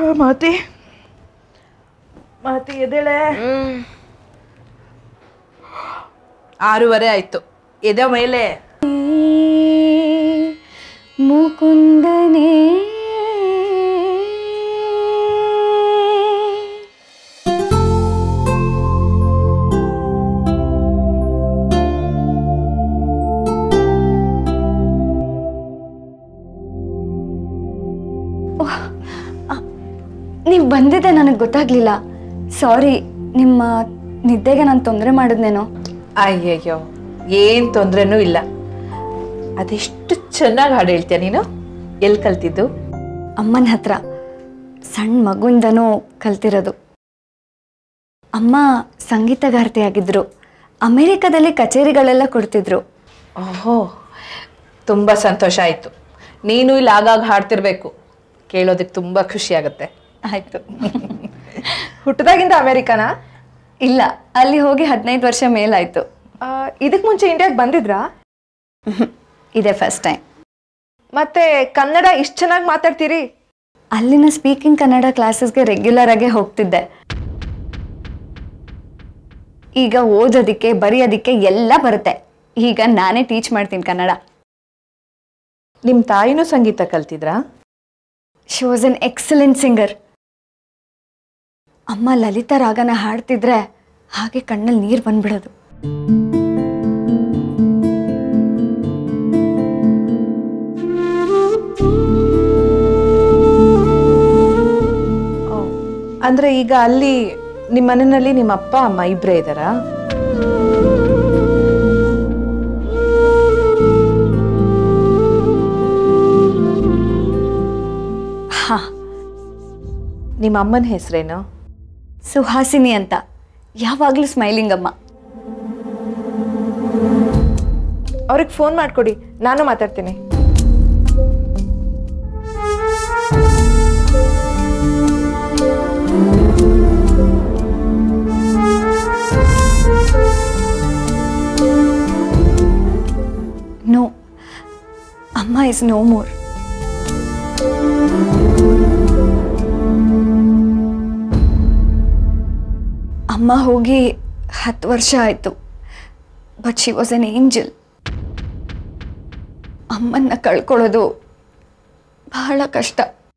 ಮಾತಿ ಮಾತಿ ಎದೇಳೆ ಆರೂವರೆ ಆಯ್ತು ಎದೆ ಮೇಲೆ ಮುಕುಂದನೇ ನೀವು ಬಂದಿದ್ದೆ ನನಗೆ ಗೊತ್ತಾಗ್ಲಿಲ್ಲ ಸಾರಿ ನಿಮ್ಮ ನಿದ್ದೆಗೆ ನಾನು ತೊಂದರೆ ಮಾಡಿದ್ನೇನೋ ಅಯ್ಯಯ್ಯೋ ಏನು ತೊಂದ್ರೆನೂ ಇಲ್ಲ ಅದೆಷ್ಟು ಚೆನ್ನಾಗಿ ಹಾಡು ಹೇಳ್ತೀಯ ನೀನು ಎಲ್ಲಿ ಕಲ್ತಿದ್ದು ಅಮ್ಮನ ಹತ್ರ ಸಣ್ಣ ಮಗುಂದನೂ ಕಲ್ತಿರೋದು ಅಮ್ಮ ಸಂಗೀತಗಾರ್ತಿಯಾಗಿದ್ರು ಅಮೇರಿಕಾದಲ್ಲಿ ಕಚೇರಿಗಳೆಲ್ಲ ಕೊಡ್ತಿದ್ರು ಓಹೋ ತುಂಬ ಸಂತೋಷ ಆಯಿತು ನೀನು ಇಲ್ಲಿ ಆಗಾಗ ಹಾಡ್ತಿರ್ಬೇಕು ಕೇಳೋದಕ್ಕೆ ತುಂಬ ಖುಷಿ ಆಗುತ್ತೆ ಆಯ್ತು ಹುಟ್ಟದಾಗಿಂದ ಅಮೆರಿಕನಾ ಇಲ್ಲ ಅಲ್ಲಿ ಹೋಗಿ ಹದಿನೈದು ವರ್ಷ ಮೇಲಾಯ್ತು ಇದಕ್ಕೆ ಮುಂಚೆ ಇಂಡಿಯಾಗೆ ಬಂದಿದ್ರಾ ಇದೇ ಫಸ್ಟ್ ಟೈಮ್ ಮತ್ತೆ ಕನ್ನಡ ಇಷ್ಟು ಚೆನ್ನಾಗಿ ಮಾತಾಡ್ತೀರಿ ಅಲ್ಲಿನ ಸ್ಪೀಕಿಂಗ್ ಕನ್ನಡ ಕ್ಲಾಸಸ್ಗೆ ರೆಗ್ಯುಲರ್ ಆಗಿ ಹೋಗ್ತಿದ್ದೆ ಈಗ ಓದೋದಿಕ್ಕೆ ಬರೆಯೋದಿಕ್ಕೆ ಎಲ್ಲ ಬರುತ್ತೆ ಈಗ ನಾನೇ ಟೀಚ್ ಮಾಡ್ತೀನಿ ಕನ್ನಡ ನಿಮ್ಮ ತಾಯಿನೂ ಸಂಗೀತ ಕಲ್ತಿದ್ರಾ she was an excellent singer ಅಮ್ಮ ಲಲಿತಾ ರಾಗನ ಹಾಡ್ತಿದ್ರೆ ಹಾಗೆ ಕಣ್ಣಲ್ಲಿ ನೀರು ಬಂದ್ಬಿಡೋದು ಅಂದರೆ ಈಗ ಅಲ್ಲಿ ನಿಮ್ಮ ಮನೆಯಲ್ಲಿ ನಿಮ್ಮ ಅಪ್ಪ ಅಮ್ಮ ಇಬ್ಬರೇ ಇದ್ದಾರಾ ಹಾ ನಿಮ್ಮ ಅಮ್ಮನ ಹೆಸರೇನು ಸುಹಾಸಿನಿ ಅಂತ ಯಾವಾಗಲೂ ಸ್ಮೈಲಿಂಗ್ ಅಮ್ಮ ಅವ್ರಿಗೆ ಫೋನ್ ಮಾಡಿಕೊಡಿ ನಾನು ಮಾತಾಡ್ತೀನಿ ನೋ ಅಮ್ಮ ಇಸ್ ನೋ ಮೋರ್ ಅಮ್ಮ ಹೋಗಿ ಹತ್ತು ವರ್ಷ ಆಯಿತು but she was an angel ಅಮ್ಮನ್ನ ಕಳ್ಕೊಳ್ಳೋದು ಬಹಳ ಕಷ್ಟ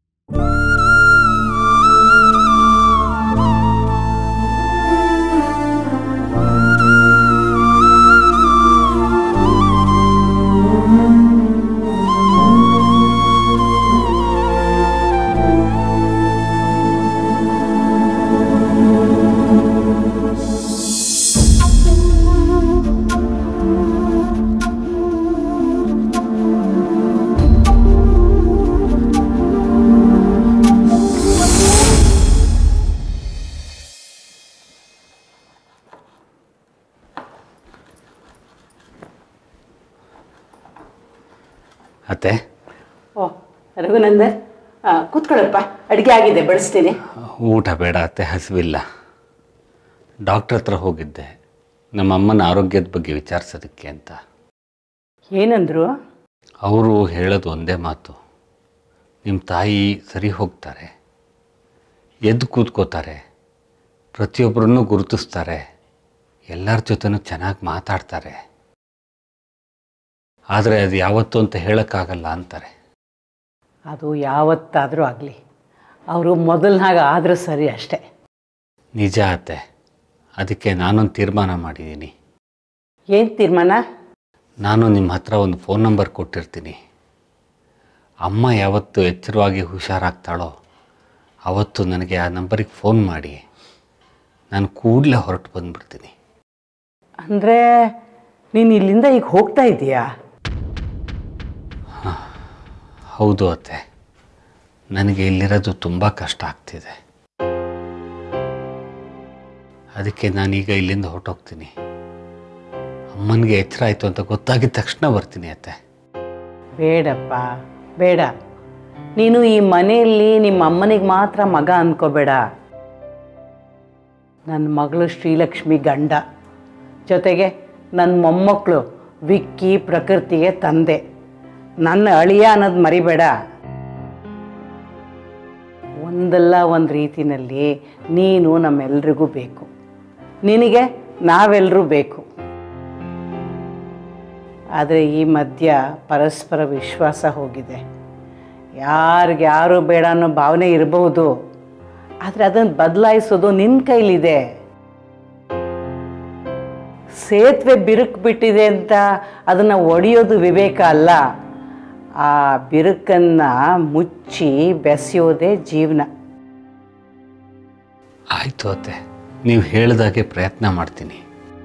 ಅತ್ತೆ ಓ ರಘುನಂದನ್ ಆ, ಕೂತ್ಕೊಳ್ಳಪ್ಪ ಅಡುಗೆ ಆಗಿದೆ ಬಡಿಸ್ತೀನಿ ಊಟ ಬೇಡ ಅತ್ತೆ ಹಸಿವಿಲ್ಲ ಡಾಕ್ಟ್ರ್ ಹತ್ರ ಹೋಗಿದ್ದೆ ನಮ್ಮ ಅಮ್ಮನ ಆರೋಗ್ಯದ ಬಗ್ಗೆ ವಿಚಾರಿಸೋದಕ್ಕೆ ಅಂತ ಏನಂದ್ರು ಅವರು ಹೇಳೋದು ಒಂದೇ ಮಾತು ನಿಮ್ಮ ತಾಯಿ ಸರಿ ಹೋಗ್ತಾರೆ ಎದ್ದು ಕೂತ್ಕೋತಾರೆ ಪ್ರತಿಯೊಬ್ಬರನ್ನು ಗುರುತಿಸ್ತಾರೆ ಎಲ್ಲರ ಜೊತೆನೂ ಚೆನ್ನಾಗಿ ಮಾತಾಡ್ತಾರೆ ಆದರೆ ಅದು ಯಾವತ್ತು ಅಂತ ಹೇಳೋಕ್ಕಾಗಲ್ಲ ಅಂತಾರೆ ಅದು ಯಾವತ್ತಾದರೂ ಆಗಲಿ ಅವರು ಮೊದಲನಾಗ ಆದರೂ ಸರಿ ಅಷ್ಟೇ ನಿಜ ಅತ್ತೆ ಅದಕ್ಕೆ ನಾನೊಂದು ತೀರ್ಮಾನ ಮಾಡಿದ್ದೀನಿ ಏನು ತೀರ್ಮಾನ ನಾನು ನಿಮ್ಮ ಹತ್ರ ಒಂದು ಫೋನ್ ನಂಬರ್ ಕೊಟ್ಟಿರ್ತೀನಿ ಅಮ್ಮ ಯಾವತ್ತು ಎಚ್ಚರವಾಗಿ ಹುಷಾರಾಗ್ತಾಳೋ ಅವತ್ತು ನನಗೆ ಆ ನಂಬರಿಗೆ ಫೋನ್ ಮಾಡಿ ನಾನು ಕೂಡಲೇ ಹೊರಟು ಬಂದ್ಬಿಡ್ತೀನಿ ಅಂದರೆ ನೀನು ಇಲ್ಲಿಂದ ಈಗ ಹೋಗ್ತಾ ಇದೀಯಾ ಹೌದು ಅತ್ತೆ ನನಗೆ ಇಲ್ಲಿರೋದು ತುಂಬ ಕಷ್ಟ ಆಗ್ತಿದೆ ಅದಕ್ಕೆ ನಾನೀಗ ಇಲ್ಲಿಂದ ಹೊರಟೋಗ್ತೀನಿ ಅಮ್ಮನಿಗೆ ಎಚ್ಚರ ಆಯಿತು ಅಂತ ಗೊತ್ತಾಗಿದ ತಕ್ಷಣ ಬರ್ತೀನಿ ಅತ್ತೆ ಬೇಡಪ್ಪ ಬೇಡ ನೀನು ಈ ಮನೆಯಲ್ಲಿ ನಿಮ್ಮ ಅಮ್ಮನಿಗೆ ಮಾತ್ರ ಮಗ ಅನ್ಕೋಬೇಡ ನನ್ನ ಮಗಳು ಶ್ರೀಲಕ್ಷ್ಮಿ ಗಂಡ ಜೊತೆಗೆ ನನ್ನ ಮೊಮ್ಮಕ್ಕಳು ವಿಕ್ಕಿ ಪ್ರಕೃತಿಗೆ ತಂದೆ ನನ್ನ ಅಳಿಯ ಅನ್ನೋದು ಮರಿಬೇಡ ಒಂದಲ್ಲ ಒಂದು ರೀತಿಯಲ್ಲಿ ನೀನು ನಮ್ಮೆಲ್ರಿಗೂ ಬೇಕು ನಿನಗೆ ನಾವೆಲ್ಲರೂ ಬೇಕು ಆದರೆ ಈ ಮಧ್ಯ ಪರಸ್ಪರ ವಿಶ್ವಾಸ ಹೋಗಿದೆ ಯಾರಿಗೆ ಯಾರು ಬೇಡ ಅನ್ನೋ ಭಾವನೆ ಇರಬಹುದು ಆದರೆ ಅದನ್ನು ಬದಲಾಯಿಸೋದು ನಿನ್ನ ಕೈಲಿದೆ ಸೇತುವೆ ಬಿರುಕು ಬಿಟ್ಟಿದೆ ಅಂತ ಅದನ್ನು ಒಡೆಯೋದು ವಿವೇಕ ಅಲ್ಲ ಆ ಬಿರುಕನ್ನು ಮುಚ್ಚಿ ಬೆಸೆಯೋದೇ ಜೀವನ ಆಯಿತು ಅತ್ತೆ ನೀವು ಹೇಳಿದಾಗೆ ಪ್ರಯತ್ನ ಮಾಡ್ತೀನಿ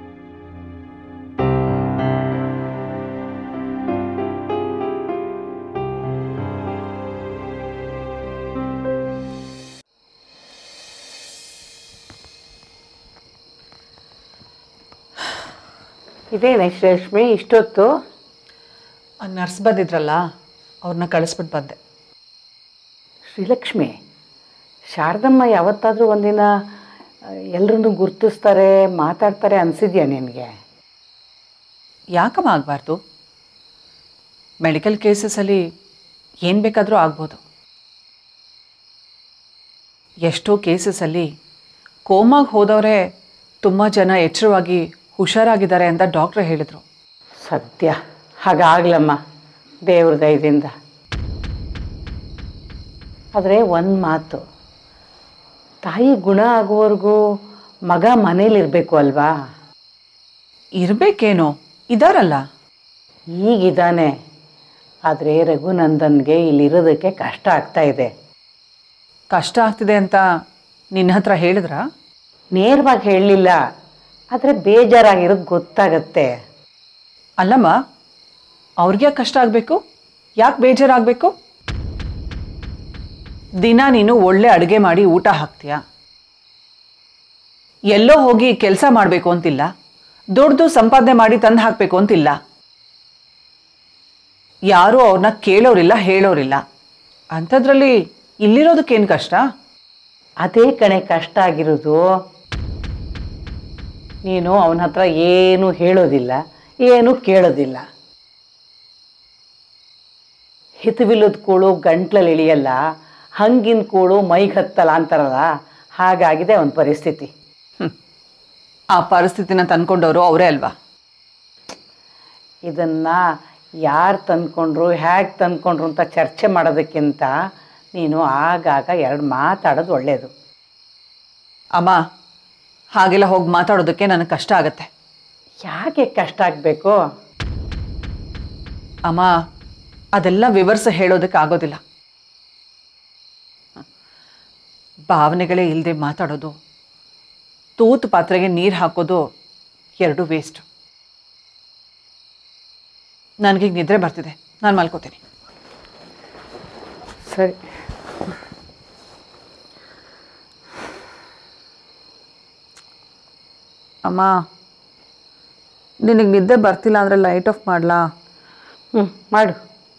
ಇದೇನೆ ಶ್ರೇಷ್ಮಿ ಇಷ್ಟೊತ್ತು ನರ್ಸ್ ಬಂದಿದ್ರಲ್ಲ ಅವ್ರನ್ನ ಕಳಿಸ್ಬಿಟ್ಟು ಬಂದೆ ಶ್ರೀಲಕ್ಷ್ಮಿ ಶಾರದಮ್ಮ ಯಾವತ್ತಾದರೂ ಒಂದಿನ ಎಲ್ಲರನ್ನು ಗುರ್ತಿಸ್ತಾರೆ ಮಾತಾಡ್ತಾರೆ ಅನಿಸಿದ್ಯಾ ನಿನಗೆ ಯಾಕಮ್ಮ ಆಗಬಾರ್ದು ಮೆಡಿಕಲ್ ಕೇಸಸಲ್ಲಿ ಏನು ಬೇಕಾದರೂ ಆಗ್ಬೋದು ಎಷ್ಟೋ ಕೇಸಸಲ್ಲಿ ಕೋಮಾಗಿ ಹೋದವರೇ ತುಂಬ ಜನ ಎಚ್ಚರವಾಗಿ ಹುಷಾರಾಗಿದ್ದಾರೆ ಅಂತ ಡಾಕ್ಟ್ರ್ ಹೇಳಿದರು ಸತ್ಯ ಹಾಗಾಗ್ಲಮ್ಮ ದೇವ್ರ ದಯದಿಂದ ಆದರೆ ಒಂದು ಮಾತು ತಾಯಿ ಗುಣ ಆಗುವವರೆಗೂ ಮಗ ಮನೇಲಿರಬೇಕು ಅಲ್ವಾ ಇರಬೇಕೇನೋ ಇದಾರಲ್ಲ ಈಗಿದ್ದಾನೆ ಆದರೆ ರಘುನಂದನ್ಗೆ ಇಲ್ಲಿರೋದಕ್ಕೆ ಕಷ್ಟ ಆಗ್ತಾ ಇದೆ ಕಷ್ಟ ಆಗ್ತಿದೆ ಅಂತ ನಿನ್ನ ಹತ್ರ ಹೇಳಿದ್ರಾ ನೇರವಾಗಿ ಹೇಳಲಿಲ್ಲ ಆದರೆ ಬೇಜಾರಾಗಿರೋದು ಗೊತ್ತಾಗತ್ತೆ ಅಲ್ಲಮ್ಮ ಅವ್ರಿಗೆ ಕಷ್ಟ ಆಗಬೇಕು ಯಾಕೆ ಬೇಜಾರಾಗಬೇಕು ದಿನ ನೀನು ಒಳ್ಳೆ ಅಡುಗೆ ಮಾಡಿ ಊಟ ಹಾಕ್ತೀಯ ಎಲ್ಲೋ ಹೋಗಿ ಕೆಲಸ ಮಾಡಬೇಕು ಅಂತಿಲ್ಲ ದುಡ್ದು ಸಂಪಾದನೆ ಮಾಡಿ ತಂದು ಹಾಕಬೇಕು ಅಂತಿಲ್ಲ ಯಾರೂ ಅವ್ರನ್ನ ಕೇಳೋರಿಲ್ಲ ಹೇಳೋರಿಲ್ಲ ಅಂಥದ್ರಲ್ಲಿ ಇಲ್ಲಿರೋದಕ್ಕೇನು ಕಷ್ಟ ಅದೇ ಕಣೆ ಕಷ್ಟ ಆಗಿರೋದು ನೀನು ಅವನ ಹತ್ರ ಏನು ಹೇಳೋದಿಲ್ಲ ಏನು ಕೇಳೋದಿಲ್ಲ ಹಿತವಿಲ್ಲದ ಕೂಳು ಗಂಟ್ಲಲ್ಲಿ ಇಳಿಯಲ್ಲ ಹಂಗಿನ ಕೂಳು ಮೈಗೆ ಹತ್ತಲ್ಲ ಅಂತಾರಲ್ಲ ಹಾಗಾಗಿದೆ ಅವನ ಪರಿಸ್ಥಿತಿ ಆ ಪರಿಸ್ಥಿತಿನ ತಂದ್ಕೊಂಡವರು ಅವರೇ ಅಲ್ವಾ ಇದನ್ನು ಯಾರು ತಂದ್ಕೊಂಡ್ರು ಹೇಗೆ ತಂದ್ಕೊಂಡ್ರು ಅಂತ ಚರ್ಚೆ ಮಾಡೋದಕ್ಕಿಂತ ನೀನು ಆಗಾಗ ಎರಡು ಮಾತಾಡೋದು ಒಳ್ಳೆಯದು ಅಮ್ಮ ಹಾಗೆಲ್ಲ ಹೋಗಿ ಮಾತಾಡೋದಕ್ಕೆ ನನಗೆ ಕಷ್ಟ ಆಗತ್ತೆ ಯಾಕೆ ಕಷ್ಟ ಆಗಬೇಕು ಅಮ್ಮ ಅದೆಲ್ಲ ವಿವರಿಸಿ ಹೇಳೋದಕ್ಕೆ ಆಗೋದಿಲ್ಲ ಭಾವನೆಗಳೇ ಇಲ್ಲದೆ ಮಾತಾಡೋದು ತೂತು ಪಾತ್ರೆಗೆ ನೀರು ಹಾಕೋದು ಎರಡು ವೇಸ್ಟ್ ನನಗೀಗ ನಿದ್ರೆ ಬರ್ತಿದೆ ನಾನು ಮಲ್ಕೋತೀನಿ ಸರಿ ಅಮ್ಮ ನಿನಗೆ ನಿದ್ದೆ ಬರ್ತಿಲ್ಲ ಅಂದರೆ ಲೈಟ್ ಆಫ್ ಮಾಡಲಾ ಹ್ಞೂ ಮಾಡು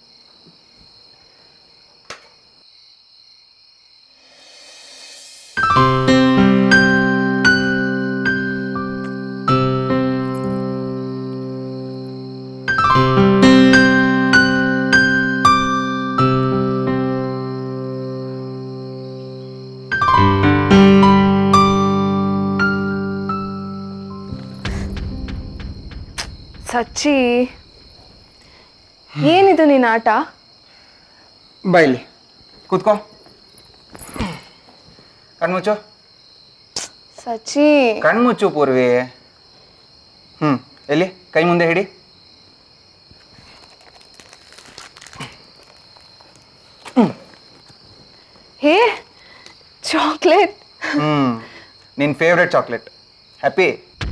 ಸಚ್ಚಿ ಏನಿದು ನಿನ್ನ ಆಟ ಬೈಲಿ ಕೂತ್ಕೋ ಕಣ್ಮುಚ್ಚು ಸಚ್ಚಿ ಕಣ್ಮುಚ್ಚು ಪೂರ್ವಿ ಹ್ಞೂ ಎಲ್ಲಿ ಕೈ ಮುಂದೆ ಹಿಡಿ ಹೇ ಚಾಕ್ಲೇಟ್ ಹ್ಞೂ ನಿನ್ನ ಫೇವ್ರೆಟ್ ಚಾಕ್ಲೇಟ್ ಹ್ಯಾಪಿ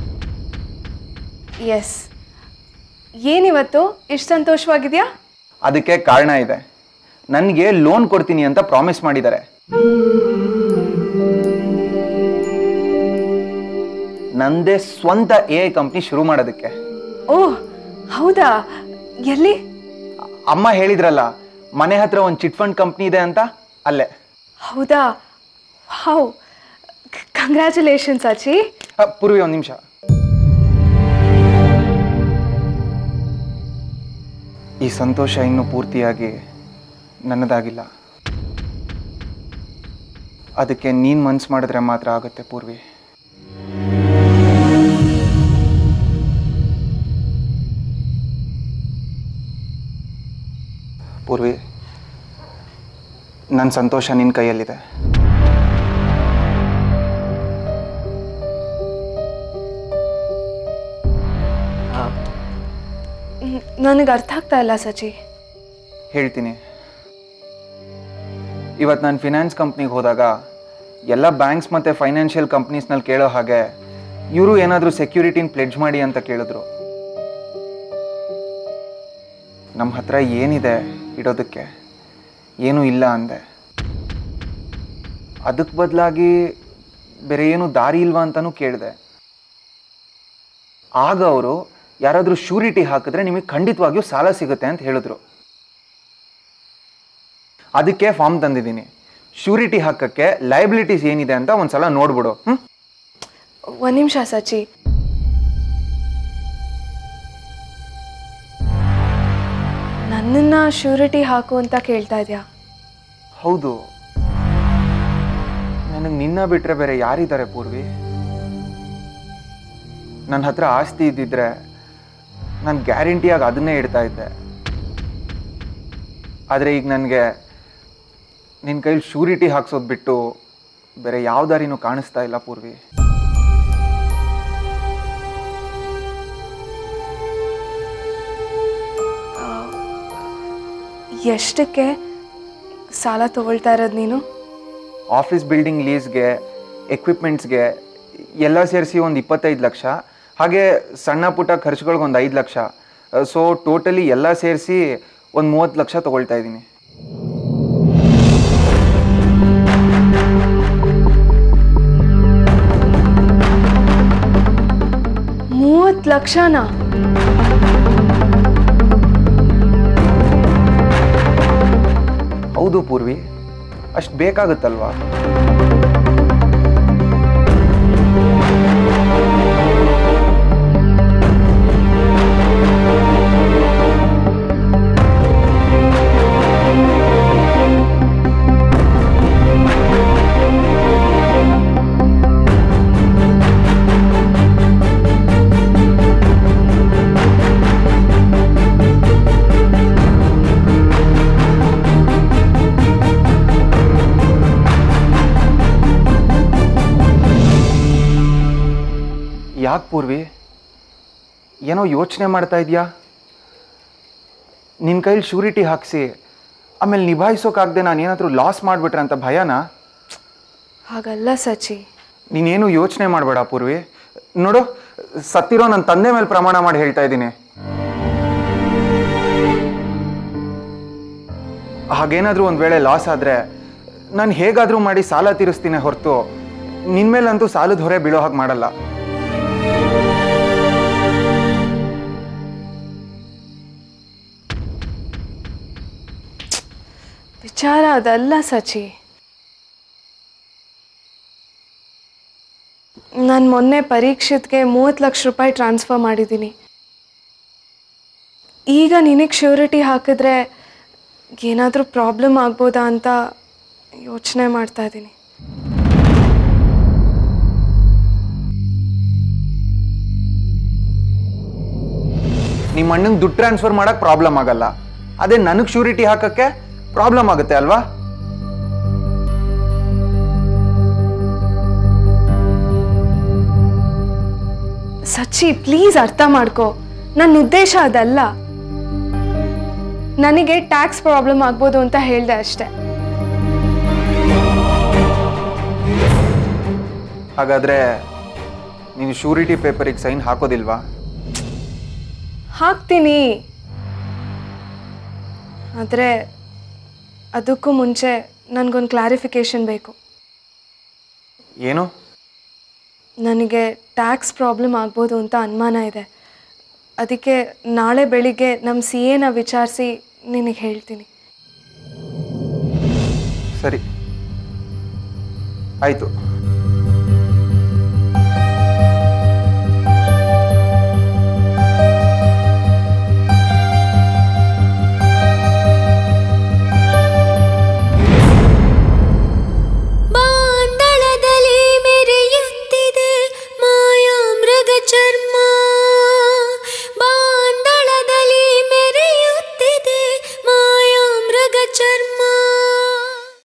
ಎಸ್ ಏನಿವತ್ತು ಇಷ್ಟು ಸಂತೋಷವಾಗಿದೆಯಾ ಅದಕ್ಕೆ ಕಾರಣ ಇದೆ ನನಗೆ ಲೋನ್ ಕೊಡ್ತೀನಿ ಅಂತ ಪ್ರಾಮಿಸ್ ಮಾಡಿದ್ದಾರೆ ನಂದೇ ಸ್ವಂತ ಎ ಐ ಕಂಪ್ನಿ ಶುರು ಮಾಡೋದಕ್ಕೆ ಓಹ್ ಹೌದಾ ಎಲ್ಲಿ ಅಮ್ಮ ಹೇಳಿದ್ರಲ್ಲ ಮನೆ ಹತ್ರ ಒಂದು ಚಿಟ್ ಫಂಡ್ ಕಂಪ್ನಿ ಇದೆ ಅಂತ ಅಲ್ಲೇ ಹೌದಾ ಹೌ ಕಂಗ್ರ್ಯಾಚುಲೇಷನ್ಸ್ ಅಚ್ಚಿ ಅ, ಪೂರ್ವಿ ಒಂದು ನಿಮಿಷ ಈ ಸಂತೋಷ ಇನ್ನೂ ಪೂರ್ತಿಯಾಗಿ ನನ್ನದಾಗಿಲ್ಲ ಅದಕ್ಕೆ ನೀನು ಮನ್ಸು ಮಾಡಿದ್ರೆ ಮಾತ್ರ ಆಗುತ್ತೆ ಪೂರ್ವಿ ಪೂರ್ವಿ ನನ್ನ ಸಂತೋಷ ನಿನ್ನ ಕೈಯಲ್ಲಿದೆ ನನಗೆ ಅರ್ಥ ಆಗ್ತಾ ಇಲ್ಲ ಸಚಿ ಹೇಳ್ತೀನಿ ಇವತ್ತು ನಾನು ಫಿನಾನ್ಸ್ ಕಂಪ್ನಿಗೆ ಹೋದಾಗ ಎಲ್ಲ ಬ್ಯಾಂಕ್ಸ್ ಮತ್ತು ಫೈನಾನ್ಷಿಯಲ್ ಕಂಪ್ನೀಸ್ನಲ್ಲಿ ಕೇಳೋ ಹಾಗೆ ಇವರು ಏನಾದರೂ ಸೆಕ್ಯೂರಿಟಿನ ಪ್ಲೆಡ್ಜ್ ಮಾಡಿ ಅಂತ ಕೇಳಿದ್ರು ನಮ್ಮ ಹತ್ರ ಏನಿದೆ ಇಡೋದಕ್ಕೆ ಏನೂ ಇಲ್ಲ ಅಂದೆ ಅದಕ್ಕೆ ಬದಲಾಗಿ ಬೇರೆ ಏನು ದಾರಿ ಇಲ್ವಾ ಅಂತಲೂ ಕೇಳಿದೆ ಆಗ ಅವರು ಯಾರಾದರೂ ಶ್ಯೂರಿಟಿ ಹಾಕಿದ್ರೆ ನಿಮಗೆ ಖಂಡಿತವಾಗಿಯೂ ಸಾಲ ಸಿಗುತ್ತೆ ಅಂತ ಹೇಳಿದ್ರು ಅದಕ್ಕೆ ಫಾರ್ಮ್ ತಂದಿದ್ದೀನಿ ಶ್ಯೂರಿಟಿ ಹಾಕಕ್ಕೆ ಲಯಬಿಲಿಟೀಸ್ ಏನಿದೆ ಅಂತ ಒಂದ್ಸಲ ನೋಡ್ಬಿಡು ಹ್ಞೂ ಒಂದು ನಿಮಿಷ ಸಚಿ ನನ್ನನ್ನ ಶ್ಯೂರಿಟಿ ಹಾಕು ಅಂತ ಕೇಳ್ತಾ ಇದೆಯಾ ಹೌದು ನನಗೆ ನಿನ್ನ ಬಿಟ್ರೆ ಬೇರೆ ಯಾರಿದ್ದಾರೆ ಪೂರ್ವಿ ನನ್ನ ಹತ್ರ ಆಸ್ತಿ ಇದ್ದಿದ್ರೆ ನಾನು ಗ್ಯಾರಂಟಿಯಾಗಿ ಅದನ್ನೇ ಇಡ್ತಾ ಇದ್ದೆ ಆದರೆ ಈಗ ನನಗೆ ನಿನ್ನ ಕೈಲಿ ಶ್ಯೂರಿಟಿ ಹಾಕ್ಸೋದು ಬಿಟ್ಟು ಬೇರೆ ಯಾವ ದಾರಿನೂ ಕಾಣಿಸ್ತಾ ಇಲ್ಲ ಪೂರ್ವಿ ಎಷ್ಟಕ್ಕೆ ಸಾಲ ತಗೊಳ್ತಾ ಇರೋದು ನೀನು ಆಫೀಸ್ ಬಿಲ್ಡಿಂಗ್ ಲೀಸ್ಗೆ ಎಕ್ವಿಪ್ಮೆಂಟ್ಸ್ಗೆ ಎಲ್ಲ ಸೇರಿಸಿ ಒಂದು ಇಪ್ಪತ್ತೈದು ಲಕ್ಷ ಹಾಗೆ ಸಣ್ಣ ಪುಟ್ಟ ಖರ್ಚುಗಳಿಗೆ ಒಂದು ಐದು ಲಕ್ಷ ಸೊ ಟೋಟಲಿ ಎಲ್ಲ ಸೇರಿಸಿ ಒಂದು ಮೂವತ್ತು ಲಕ್ಷ ತೊಗೊಳ್ತಾ ಇದ್ದೀನಿ ಮೂವತ್ತು ಲಕ್ಷನಾ ಹೌದು ಪೂರ್ವಿ ಅಷ್ಟು ಬೇಕಾಗುತ್ತಲ್ವಾ ಯಾಕೆ ಪೂರ್ವಿ ಏನೋ ಯೋಚನೆ ಮಾಡ್ತಾ ಇದೆಯಾ ನಿನ್ನ ಕೈಲಿ ಶ್ಯೂರಿಟಿ ಹಾಕಿಸಿ ಆಮೇಲೆ ನಿಭಾಯಿಸೋಕ್ಕಾಗದೆ ನಾನು ಏನಾದರೂ ಲಾಸ್ ಮಾಡಿಬಿಟ್ರೆ ಅಂತ ಭಯನಾ ಹಾಗಲ್ಲ ಸಚಿ ನೀನೇನು ಯೋಚನೆ ಮಾಡಬೇಡ ಪೂರ್ವಿ ನೋಡು ಸತ್ತಿರೋ ನನ್ನ ತಂದೆ ಮೇಲೆ ಪ್ರಮಾಣ ಮಾಡಿ ಹೇಳ್ತಾ ಇದ್ದೀನಿ ಹಾಗೇನಾದರೂ ಒಂದು ವೇಳೆ ಲಾಸ್ ಆದರೆ ನಾನು ಹೇಗಾದರೂ ಮಾಡಿ ಸಾಲ ತೀರಿಸ್ತೀನಿ ಹೊರತು ನಿನ್ನ ಮೇಲಂತೂ ಸಾಲದ ಹೊರೆ ಬೀಳೋ ಹಾಗೆ ಮಾಡಲ್ಲ ವಿಚಾರ ಅದಲ್ಲ ಸಚಿ ನಾನು ಮೊನ್ನೆ ಪರೀಕ್ಷೆಗೆ ಮೂವತ್ತು ಲಕ್ಷ ರೂಪಾಯಿ ಟ್ರಾನ್ಸ್ಫರ್ ಮಾಡಿದ್ದೀನಿ ಈಗ ನಿನಗೆ ಶ್ಯೂರಿಟಿ ಹಾಕಿದ್ರೆ ಏನಾದರೂ ಪ್ರಾಬ್ಲಮ್ ಆಗ್ಬೋದಾ ಅಂತ ಯೋಚನೆ ಮಾಡ್ತಾ ಇದ್ದೀನಿ ನಿಮ್ಮ ಅಣ್ಣಂಗೆ ದುಡ್ಡು ಟ್ರಾನ್ಸ್ಫರ್ ಮಾಡಕ್ಕೆ ಪ್ರಾಬ್ಲಮ್ ಆಗಲ್ಲ ಅದೇ ನನಗೆ ಶ್ಯೂರಿಟಿ ಹಾಕಕ್ಕೆ ಪ್ರಾಬ್ಲಮ್ ಆಗುತ್ತೆ ಅಲ್ವಾ ಸಚ್ಚಿ ಪ್ಲೀಸ್ ಅರ್ಥ ಮಾಡ್ಕೋ ನನ್ನ ಉದ್ದೇಶ ಅದಲ್ಲ ನನಗೆ ಟ್ಯಾಕ್ಸ್ ಪ್ರಾಬ್ಲಮ್ ಆಗ್ಬೋದು ಅಂತ ಹೇಳಿದೆ ಅಷ್ಟೆ ಹಾಗಾದ್ರೆ ನೀನು ಶ್ಯೂರಿಟಿ ಪೇಪರಿಗೆ ಸೈನ್ ಹಾಕೋದಿಲ್ವಾ ಹಾಕ್ತೀನಿ ಆದರೆ ಅದಕ್ಕೂ ಮುಂಚೆ ನನಗೊಂದು ಕ್ಲಾರಿಫಿಕೇಶನ್ ಬೇಕು ಏನು ನನಗೆ ಟ್ಯಾಕ್ಸ್ ಪ್ರಾಬ್ಲಮ್ ಆಗ್ಬೋದು ಅಂತ ಅನುಮಾನ ಇದೆ ಅದಕ್ಕೆ ನಾಳೆ ಬೆಳಿಗ್ಗೆ ನಮ್ಮ ಸಿ ಎನ ವಿಚಾರಿಸಿ ನಿನಗೆ ಹೇಳ್ತೀನಿ ಸರಿ ಆಯಿತು